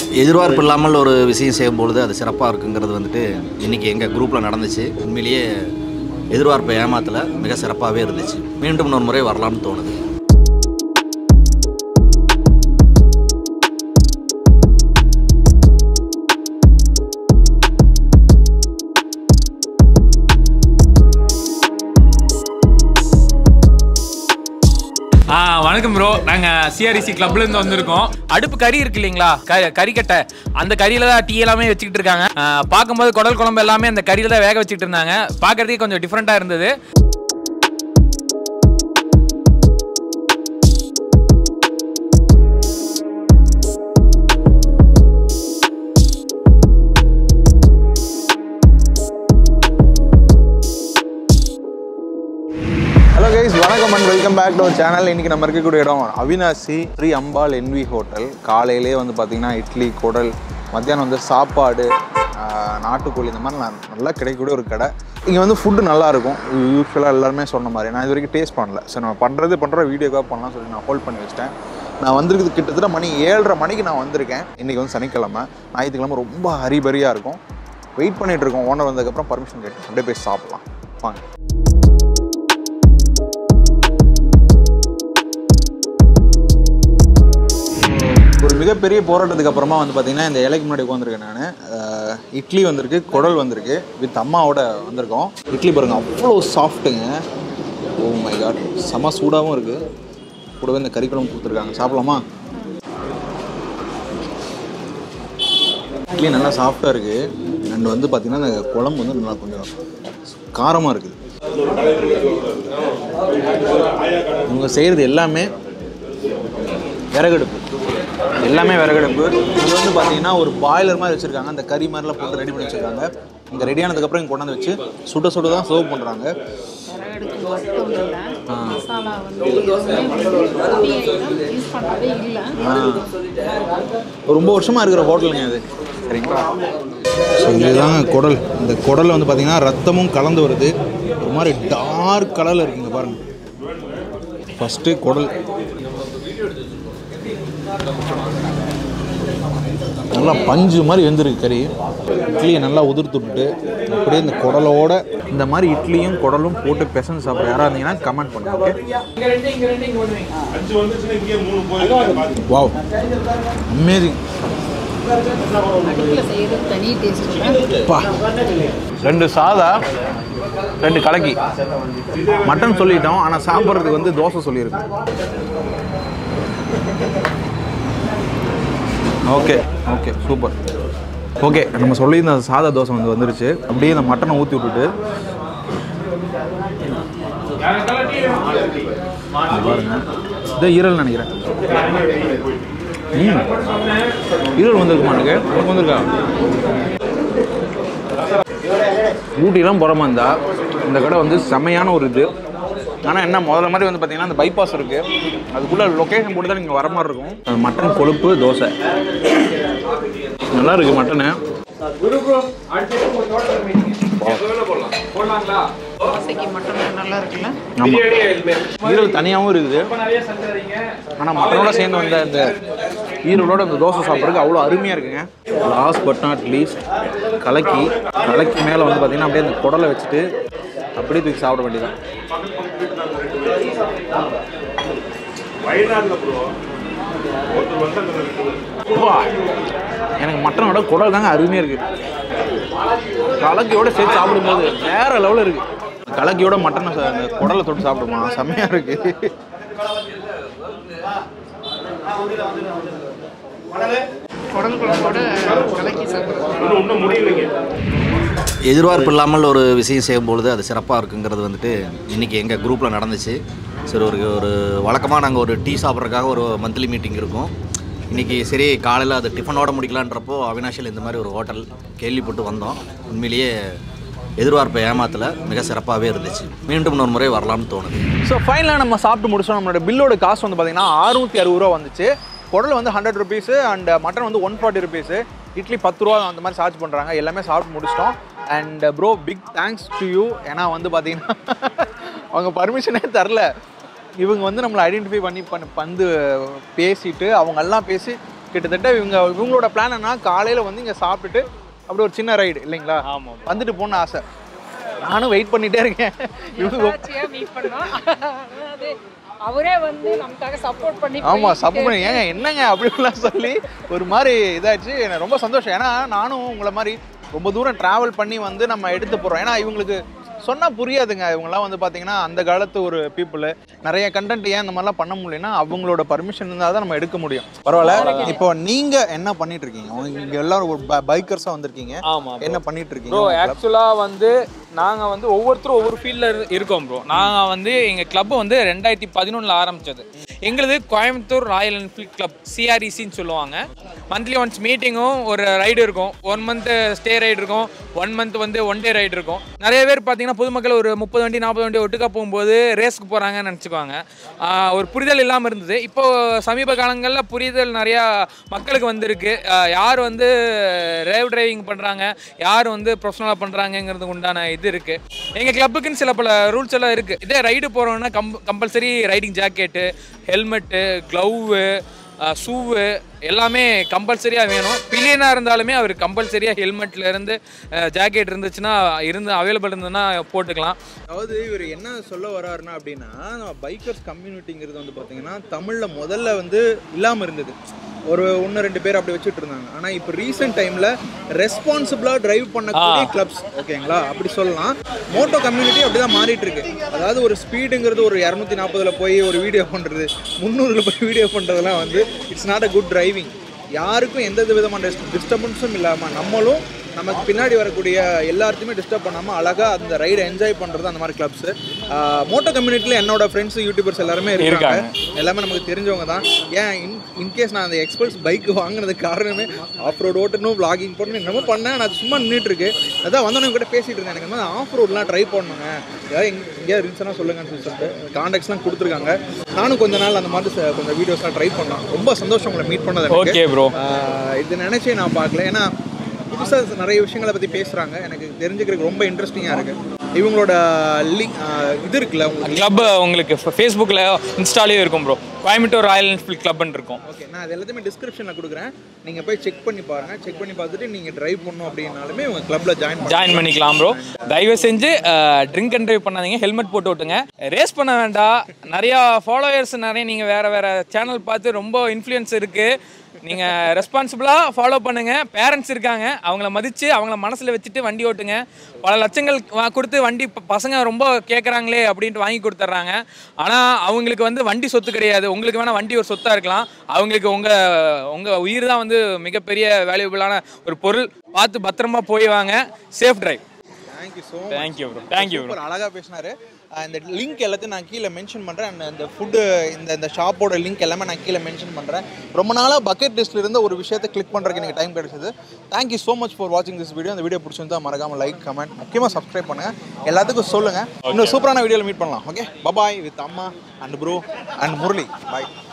எதிர்பார்ப்பு இல்லாமல் ஒரு விஷயம் செய்யும்பொழுது அது சிறப்பாக இருக்குங்கிறது வந்துட்டு இன்றைக்கி எங்கள் குரூப்பில் நடந்துச்சு உண்மையிலேயே எதிர்பார்ப்பை ஏமாத்தல மிக சிறப்பாகவே இருந்துச்சு மீண்டும் இன்னொரு முறை வரலாம்னு தோணுது ஆ வணக்கம் ப்ரோ நாங்க சிஆர்இசி கிளப்ல இருந்து வந்திருக்கோம் அடுப்பு கறி இருக்கு இல்லைங்களா க- கறிக்கட்டை அந்த கறியில தான் டீ எல்லாமே வச்சுக்கிட்டு இருக்காங்க ஆ, பார்க்கும்போது குடல் குழம்பு எல்லாமே அந்த கறியில தான் வேக வச்சுட்டு இருந்தாங்க பார்க்கறதுக்கே கொஞ்சம் டிஃப்ரெண்டா இருந்தது ஹலோ கைஸ் வணக்கம் and welcome back to our channel இன்றைக்கி நம்ம இருக்கக்கூடிய இடம் அவினாசி ஸ்ரீ அம்பாள் என்வி ஹோட்டல் காலையிலே வந்து பார்த்திங்கன்னா இட்லி குடல் மத்தியானம் வந்து சாப்பாடு ஆஹ், நாட்டுக்கோழி இந்த மாதிரி ந- நல்லா கிடைக்கக்கூடிய ஒரு கடை இங்கே வந்து ஃபுட்டு நல்லாயிருக்கும் யூஸ்வலாக எல்லாருமே சொன்ன மாதிரி நான் இது வரைக்கும் டேஸ்ட் பண்ணல சரி நம்ம பண்ணுறது பண்ணுற வீடியோக்காக பண்ணலாம் சொல்லி நான் ஹோல்ட் பண்ணி வச்சிட்டேன் நான் வந்திருக்குது கிட்டத்தட்ட மணி ஏழரை மணிக்கு நான் வந்திருக்கேன் இன்றைக்கி வந்து சனிக்கிழமை ஞாயிற்றுக்கிழமை ரொம்ப ஹரிபரியாக இருக்கும் வெயிட் பண்ணிட்டு இருக்கோம் ஓனர் வந்ததுக்கப்புறம் பர்மிஷன் கேட்டு அப்படியே போய் சாப்பிட்லாம் வாங்க ஒரு மிகப்பெரிய போராட்டத்துக்கு அப்புறமா வந்து பார்த்தீங்கன்னா இந்த இலைக்கு முன்னாடி உட்காந்துருக்கேன் நான் இட்லி வந்திருக்கு குடல் வந்திருக்கு வித் அம்மாவோட வந்திருக்கோம் இட்லி பாருங்க அவ்வளோ சாஃப்ட்டுங்க ஓ மை காட் செம சூடாகவும் இருக்குது கூடவே இந்த கறிக்குழம்பு கொடுத்துருக்காங்க சாப்பிடலாமா இட்லி நல்லா சாஃப்டாக இருக்குது அண்ட் வந்து பார்த்தீங்கன்னா இந்த குழம்பு வந்து நல்லா கொஞ்சம் காரமாக இருக்குது இவங்க செய்கிறது எல்லாமே விறகடுப்பு எல்லாமே விறகடுப்பு இது வந்து பார்த்தீங்கன்னா ஒரு பாய்லர் மாதிரி வச்சுருக்காங்க அந்த கறி மாதிரிலாம் போட்டு ரெடி பண்ணி வச்சுருக்காங்க இங்கே ரெடி ஆனதுக்கப்புறம் இங்கே கொண்டாந்து வச்சு சுட சுட தான் சர்வ் பண்ணுறாங்க விறகடுப்பு மட்டும் இல்லை மசாலா வந்து எதுவுமே வந்து பொடி ஐட்டம் யூஸ் பண்ணுறதே இல்லை ரொம்ப வருஷமாக இருக்கிற ஹோட்டலுங்க அது சரிங்களா ஸோ இதுதாங்க குடல் இந்த குடலில் வந்து பார்த்தீங்கன்னா ரத்தமும் கலந்து வருது ஒரு மாதிரி டார்க் கலரில் இருக்குங்க பாருங்கள் ஃபஸ்ட்டு குடல் நல்லா பஞ்சு மாதிரி வெந்திருக்கு கறி இட்லியை நல்லா உதிர்த்து விட்டுட்டு அப்படியே இந்த குடலோட இந்த மாதிரி இட்லியும் குடலும் போட்டு பிசைஞ்சு சாப்பிட்ற யாராக இருந்தீங்கன்னா கமெண்ட் பண்ணுங்க ஓகே வாவ் அமேசிங் அடுப்பில் செய்கிறது தனி டேஸ்ட் பா ரெண்டு சாதா ரெண்டு கலக்கி மட்டன் சொல்லிட்டோம் ஆனால் சாப்பிட்றதுக்கு வந்து தோசை சொல்லியிருக்கோம் ஓகே ஓகே சூப்பர் ஓகே நம்ம சொல்லியிருந்த அந்த சாதா தோசை வந்து வந்துருச்சு அப்படியே இந்த மட்டனை ஊற்றி விட்டுட்டு இது பாருங்க இதே ஈரல் நினைக்கிறேன் ம் ஈரல் வந்திருக்க மாட்டேங்க உனக்கு வந்திருக்கா ஊட்டிலாம் போகிற மாதிரி இருந்தால் இந்த கடை வந்து செமையான ஒரு இது ஆனால் என்ன முதல்ல மாதிரி வந்து பார்த்தீங்கன்னா அந்த பைபாஸ் இருக்குது அதுக்குள்ளே லொக்கேஷன் போட்டு தான் நீங்கள் வர மாதிரி இருக்கும் அது மட்டன் கொழுப்பு தோசை நல்லா இருக்குது மட்டனு தோசைக்கு மட்டும் நல்லா இருக்குல்ல ஆமாம் ஈரல் தனியாகவும் இருக்குது ஆனால் மட்டனோட சேர்ந்து வந்த இந்த ஈரலோட அந்த தோசை சாப்பிட்றதுக்கு அவ்வளோ அருமையாக இருக்குங்க லாஸ்ட் பட் நாட் லீஸ்ட் கலக்கி கலக்கி மேலே வந்து பார்த்தீங்கன்னா அப்படியே அந்த குடலை வச்சுட்டு அப்படியே தூக்கி சாப்பிட வேண்டியதான் வா. எனக்கு மட்டனோட குடல் தாங்க அருமையாக இருக்குது கலக்கியோட சேர்த்து சாப்பிடும்போது வேற லெவலில் இருக்கு கலக்கியோட மட்டனை ச- அந்த குடலை தொட்டு சாப்பிடுமா செம்மையா இருக்கு குடல் குழம்போட கலக்கி சாப்பிடுறது எதிர்பார்ப்பு இல்லாமல் ஒரு விஷயம் செய்யும்பொழுது அது சிறப்பாக இருக்குங்கிறது வந்துட்டு இன்றைக்கி எங்கள் குரூப்பில் நடந்துச்சு சரி ஒரு ஒரு வழக்கமாக நாங்கள் ஒரு டீ சாப்பிட்றதுக்காக ஒரு மந்த்லி மீட்டிங் இருக்கும் இன்றைக்கி சரி காலையில் அது டிஃபனோட முடிக்கலான்றப்போ அவினாஷில் இந்த மாதிரி ஒரு ஹோட்டல் கேள்விப்பட்டு வந்தோம் உண்மையிலேயே எதிர்பார்ப்பை ஏமாத்தல மிக சிறப்பாகவே இருந்துச்சு மீண்டும் இன்னொரு முறை வரலாம்னு தோணுது ஸோ ஃபைனலாக நம்ம சாப்பிட்டு முடிச்சோம் நம்மளோட பில்லோட காசு வந்து பார்த்தீங்கன்னா அறுநூத்தி அறுபது ரூபா வந்துச்சு குடல் வந்து ஹண்ட்ரட் ருபீஸு அண்ட் மட்டன் வந்து ஒன் ஃபார்ட்டி ருபீஸு இட்லி பத்து ரூபா அந்த மாதிரி சார்ஜ் பண்ணுறாங்க எல்லாமே சாப்பிட்டு முடிச்சிட்டோம் and bro big thanks to you ஏன்னா வந்து பார்த்தீங்கன்னா அவங்க பர்மிஷனே தரல இவங்க வந்து நம்மளை ஐடென்டிஃபை பண்ணி பண்ணி வந்து பேசிட்டு அவங்க எல்லாம் பேசி கிட்டத்தட்ட இவங்க இவங்களோட பிளான் என்ன காலையில் வந்து இங்கே சாப்பிட்டுட்டு அப்படி ஒரு சின்ன ரைடு இல்லைங்களா ஆமாம் வந்துட்டு போகணும்னு ஆசை நானும் வெயிட் பண்ணிட்டே இருக்கேன் இவங்க மீட் பண்ணோம் அதாவது அவரே வந்து நமக்காக சப்போர்ட் பண்ணி ஆமா சப்போர்ட் பண்ணி ஏங்க என்னங்க அப்படிலாம் சொல்லி ஒரு மாதிரி இதாச்சு எனக்கு ரொம்ப சந்தோஷம் ஏன்னா நானும் உங்களை மாதிரி ரொம்ப தூரம் டிராவல் பண்ணி வந்து நம்ம எடுத்து போறோம் ஏன்னா இவங்களுக்கு சொன்னா புரியாதுங்க இவங்கெல்லாம் வந்து பாத்தீங்கன்னா அந்த காலத்து ஒரு பீப்புள் நிறைய கண்டென்ட் ஏன் இந்த மாதிரிலாம் பண்ண முடியலன்னா அவங்களோட பர்மிஷன் இருந்தால் தான் நம்ம எடுக்க முடியும் பரவாயில்ல இப்போ நீங்க என்ன பண்ணிட்டு இருக்கீங்க உங்க- இங்க எல்லாரும் ஒரு பைக்கர்ஸா வந்திருக்கீங்க ஆமாம் என்ன பண்ணிட்டு ப்ரோ இருக்கீங்க ஆக்சுவலாக வந்து நாங்கள் வந்து ஒவ்வொருத்தரும் ஒவ்வொரு ஃபீல்டில் இருக்கோம் ப்ரோ நாங்கள் வந்து எங்கள் கிளப் வந்து ரெண்டாயிரத்தி பதினொன்றில் ஆரம்பித்தது எங்களுது கோயம்புத்தூர் ராயல் என்ஃபீல்ட் கிளப் சிஆர்இசின்னு சொல்லுவாங்க மந்த்லி ஒன்ஸ் மீட்டிங்கும் ஒரு ரைடு இருக்கும் ஒன் மந்த் ஸ்டே ரைடு இருக்கும் ஒன் மந்த் வந்து ஒன் டே ரைடு இருக்கும் நிறைய பேர் பார்த்தீங்கன்னா பொதுமக்கள் ஒரு முப்பது வண்டி நாற்பது வண்டி ஒட்டுக்கா போகும்போது ரேஸ்க்கு போகிறாங்கன்னு நினச்சிக்குவாங்க ஆஹ் ஒரு புரிதல் இல்லாமல் இருந்தது இப்போ சமீப காலங்களில் புரிதல் நிறையா மக்களுக்கு வந்திருக்கு ஆஹ் யார் வந்து ரேவ் டிரைவிங் பண்ணுறாங்க யார் வந்து ப்ரொஃபஷனலாக பண்ணுறாங்கங்கிறது உண்டான இது இருக்குது எங்கள் கிளப்புக்குன்னு சில பல ரூல்ஸ் எல்லாம் இருக்குது இதே ரைடு போகிறோன்னா கம் compulsory riding jacket helmet glove shoe எல்லாமே கம்பல்சரியாக வேணும் பில்லியனாக இருந்தாலுமே அவர் கம்பல்சரியாக ஹெல்மெட்ல இருந்து ஜாக்கெட் இருந்துச்சுன்னா இருந்து அவைலபிள் இருந்ததுன்னா போட்டுக்கலாம் அதாவது இவர் என்ன சொல்ல வர்றாருன்னா அப்படின்னா பைக்கர்ஸ் கம்யூனிட்டிங்கிறது வந்து பார்த்தீங்கன்னா தமிழில் முதல்ல வந்து இல்லாமல் இருந்தது ஒரு ஒன்று ரெண்டு பேர் அப்படி வச்சுட்டு இருந்தாங்க ஆனால் இப்போ ரீசெண்ட் டைமில் ரெஸ்பான்சிபிளாக டிரைவ் பண்ணக்கூடிய கிளப்ஸ் ஓகேங்களா அப்படி சொல்லலாம் மோட்டோ கம்யூனிட்டி அப்படி தான் மாறிட்டு இருக்கு அதாவது ஒரு ஸ்பீடுங்கிறது ஒரு இரநூத்தி நாற்பதில் போய் ஒரு வீடியோ பண்ணுறது முந்நூறில் போய் வீடியோ பண்ணுறதுலாம் வந்து it's not a good driving யாருக்கும் எந்த விதமான டிஸ்டர்பன்ஸும் இல்லாமல் நம்மளும் நமக்கு பின்னாடி வரக்கூடிய எல்லாத்தையுமே டிஸ்டர்ப் பண்ணாமல் அழகாக அந்த ரைடை என்ஜாய் பண்ணுறது அந்த மாதிரி கிளப்ஸு மோட்டோ கம்யூனிட்டியில் என்னோட ஃப்ரெண்ட்ஸ் யூடியூபர்ஸ் எல்லாருமே இருக்காங்க எல்லாமே நமக்கு தெரிஞ்சவங்க தான் ஏன் இன் இன்கேஸ் நான் அந்த எக்ஸ்பல்ஸ் பைக் வாங்கினதுக்கு காரணமே ஆஃப் ரோடு ஓட்டணும் vlogging பண்ணணும் என்னமோ பண்ணேன் நான் சும்மா நின்றுட்டு இருக்கு அதான் வந்தவங்க கூட பேசிட்டு இருந்தேன் எனக்கு இந்த மாதிரி ஆஃப் ரோட்லாம் ட்ரை பண்ணணுங்க ஏதாவது எங்க- எங்கேயாவது இருந்துச்சுன்னா சொல்லுங்கன்னு சொல்லி சொல்லிட்டு காண்டாக்ட்ஸ்லாம் கொடுத்துருக்காங்க நானும் கொஞ்ச நாள் அந்த மாதிரி ச- கொஞ்சம் வீடியோஸ்லாம் ட்ரை பண்ணலாம் ரொம்ப சந்தோஷம் உங்களை மீட் பண்ணது எனக்கு. ஓகே ப்ரோ ஆஹ் இது நினைச்சே நான் பார்க்கல ஏன்னா புதுசாக நிறைய விஷயங்களை பற்றி பேசுகிறாங்க எனக்கு தெரிஞ்சுக்கிறதுக்கு ரொம்ப இன்ட்ரெஸ்டிங்காக இருக்கு இவங்களோட லிங்க் இது இருக்குல்ல உங்களுக்கு கிளப் உங்களுக்கு ஃபேஸ்புக்கில் இன்ஸ்டாலேயும் இருக்கும் ப்ரோ கோயம்புத்தூர் ராயல் என்ஃபீல்ட் கிளப்னு இருக்கும் ஓகே நான் அது எல்லாத்தையுமே டிஸ்கிரிப்ஷனில் கொடுக்குறேன் நீங்கள் போய் செக் பண்ணி பாருங்கள் செக் பண்ணி பார்த்துட்டு நீங்கள் ட்ரைவ் பண்ணணும் அப்படின்னாலுமே உங்கள் கிளப்பில் ஜாயின் பண்ணி ஜாயின் பண்ணிக்கலாம் ப்ரோ தயவு செஞ்சு ட்ரிங்க் அண்ட் ட்ரைவ் பண்ணாதீங்க ஹெல்மெட் போட்டு ஓட்டுங்க ரேஸ் பண்ண வேண்டாம் நிறையா ஃபாலோவர்ஸ் நிறைய நீங்கள் வேறு வேறு சேனல் பார்த்து ரொம்ப இன்ஃப்ளூயன்ஸ் இருக்குது நீங்கள் ரெஸ்பான்சிபிளாக ஃபாலோ பண்ணுங்கள் பேரண்ட்ஸ் இருக்காங்க அவங்கள மதித்து அவங்கள மனசில் வச்சுட்டு வண்டி ஓட்டுங்க பல லட்சங்கள் வா- கொடுத்து வண்டி ப- பசங்க ரொம்ப கேட்குறாங்களே அப்படின்ட்டு வாங்கி கொடுத்துட்றாங்க ஆனால் அவங்களுக்கு வந்து வண்டி சொத்து கிடையாது உங்களுக்கு வேணால் வண்டி ஒரு சொத்தாக இருக்கலாம் அவங்களுக்கு உங்கள் உங்கள் உயிர் தான் வந்து மிகப்பெரிய வேல்யூபிளான ஒரு பொருள் பார்த்து பத்திரமா போய் வாங்க safe drive thank you so thank you bro thank you bro super அழகாக பேசினாரு அஹ் இந்த லிங்க் எல்லாத்தையும் நான் கீழே மென்ஷன் பண்ணுறேன் அண்ட் இந்த ஃபுட்டு இந்த இந்த ஷாப்போட லிங்க் எல்லாமே நான் கீழே மென்ஷன் பண்ணுறேன் ரொம்ப நாளாக பக்கெட் லிஸ்ட்டில் இருந்த ஒரு விஷயத்தை கிளிக் பண்ணுறதுக்கு எனக்கு டைம் கிடைச்சது தேங்க்யூ ஸோ மச் ஃபார் வாட்சிங் திஸ் வீடியோ அந்த வீடியோ பிடிச்சிருந்தா மறக்காமல் லைக் கமெண்ட் முக்கியமாக சப்ஸ்கிரைப் பண்ணுங்கள் எல்லாத்துக்கும் சொல்லுங்கள் இன்னும் சூப்பரான வீடியோவில் மீட் பண்ணலாம் ஓகே பபாய் வித் அம்மா and bro and Murali bye